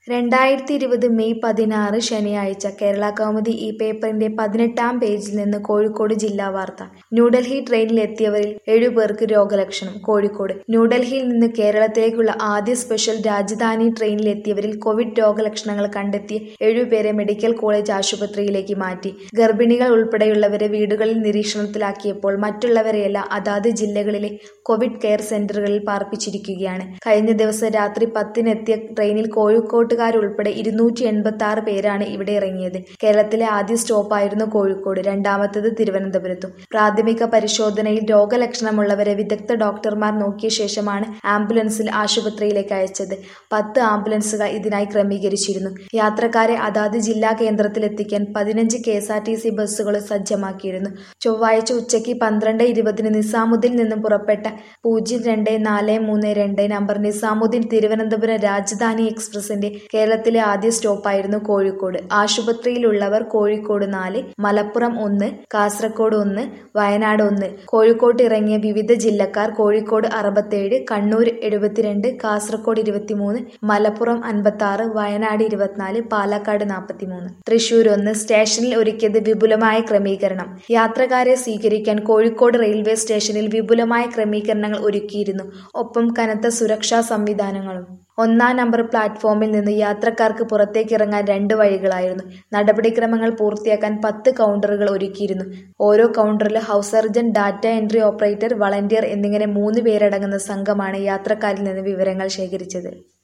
രണ്ടായിരത്തി ഇരുപത് മെയ് പതിനാറ് ശനിയാഴ്ച കേരള കൗമുദി ഈ പേപ്പറിന്റെ പതിനെട്ടാം പേജിൽ നിന്ന് കോഴിക്കോട് ജില്ലാ വാർത്ത ന്യൂഡൽഹി ട്രെയിനിൽ എത്തിയവരിൽ ഏഴുപേർക്ക് രോഗലക്ഷണം കോഴിക്കോട് ന്യൂഡൽഹിയിൽ നിന്ന് കേരളത്തിലേക്കുള്ള ആദ്യ സ്പെഷ്യൽ രാജധാനി ട്രെയിനിൽ എത്തിയവരിൽ കോവിഡ് രോഗലക്ഷണങ്ങൾ കണ്ടെത്തിയ ഏഴുപേരെ മെഡിക്കൽ കോളേജ് ആശുപത്രിയിലേക്ക് മാറ്റി ഗർഭിണികൾ ഉൾപ്പെടെയുള്ളവരെ വീടുകളിൽ നിരീക്ഷണത്തിലാക്കിയപ്പോൾ മറ്റുള്ളവരെയെല്ലാം അതാത് ജില്ലകളിലെ കോവിഡ് കെയർ സെന്ററുകളിൽ പാർപ്പിച്ചിരിക്കുകയാണ് കഴിഞ്ഞ ദിവസം രാത്രി പത്തിനെത്തിയ ട്രെയിനിൽ കോഴിക്കോട്ടുകാരുൾപ്പെടെ ഇരുന്നൂറ്റി എൺപത്തി ആറ് പേരാണ് ഇവിടെ ഇറങ്ങിയത് കേരളത്തിലെ ആദ്യ സ്റ്റോപ്പായിരുന്നു കോഴിക്കോട് രണ്ടാമത്തേത് തിരുവനന്തപുരത്തും പ്രാഥമിക പരിശോധനയിൽ രോഗലക്ഷണമുള്ളവരെ വിദഗ്ധ ഡോക്ടർമാർ നോക്കിയ ശേഷമാണ് ആംബുലൻസിൽ ആശുപത്രിയിലേക്ക് അയച്ചത് പത്ത് ആംബുലൻസുകൾ ഇതിനായി ക്രമീകരിച്ചിരുന്നു യാത്രക്കാരെ അതാത് ജില്ലാ കേന്ദ്രത്തിൽ എത്തിക്കാൻ പതിനഞ്ച് K S R T C ബസ്സുകൾ സജ്ജമാക്കിയിരുന്നു ചൊവ്വാഴ്ച ഉച്ചയ്ക്ക് പന്ത്രണ്ട് ഇരുപതിന് നിസാമുദ്ദീൻ നിന്നും പുറപ്പെട്ട പൂജ്യം രണ്ട് നാല് മൂന്ന് രണ്ട് നമ്പർ നിസാമുദ്ദീൻ തിരുവനന്തപുരം രാജധാനി എക്സ്പ്രസിന്റെ കേരളത്തിലെ ആദ്യ സ്റ്റോപ്പായിരുന്നു കോഴിക്കോട് ആശുപത്രിയിലുള്ളവർ കോഴിക്കോട് നാല് മലപ്പുറം ഒന്ന് കാസർഗോഡ് ഒന്ന് വയനാട് ഒന്ന് കോഴിക്കോട്ട് ഇറങ്ങിയ വിവിധ ജില്ലക്കാർ കോഴിക്കോട് അറുപത്തേഴ് കണ്ണൂർ എഴുപത്തിരണ്ട് കാസർഗോഡ് ഇരുപത്തിമൂന്ന് മലപ്പുറം അൻപത്തി ആറ് വയനാട് ഇരുപത്തിനാല് പാലക്കാട് നാൽപ്പത്തിമൂന്ന് തൃശൂർ ഒന്ന് സ്റ്റേഷനിൽ ഒരുക്കിയത് വിപുലമായ ക്രമീകരണം യാത്രക്കാരെ സ്വീകരിക്കാൻ കോഴിക്കോട് റെയിൽവേ സ്റ്റേഷനിൽ വിപുലമായ ക്രമീകരണങ്ങൾ ഒരുക്കിയിരുന്നു ഒപ്പം കനത്ത സുരക്ഷാ സംവിധാനങ്ങളും ഒന്നാം നമ്പർ പ്ലാറ്റ്ഫോമിൽ നിന്ന് യാത്രക്കാർക്ക് പുറത്തേക്ക് ഇറങ്ങാൻ രണ്ട് വഴികളായിരുന്നു നടപടിക്രമങ്ങൾ പൂർത്തിയാക്കാൻ പത്ത് കൗണ്ടറുകൾ ഒരുക്കിയിരുന്നു ഓരോ കൗണ്ടറിലും house surgeon data entry operator volunteer എന്നിങ്ങനെ മൂന്ന് പേരടങ്ങുന്ന സംഘമാണ് യാത്രക്കാരിൽ നിന്ന് വിവരങ്ങൾ ശേഖരിച്ചത്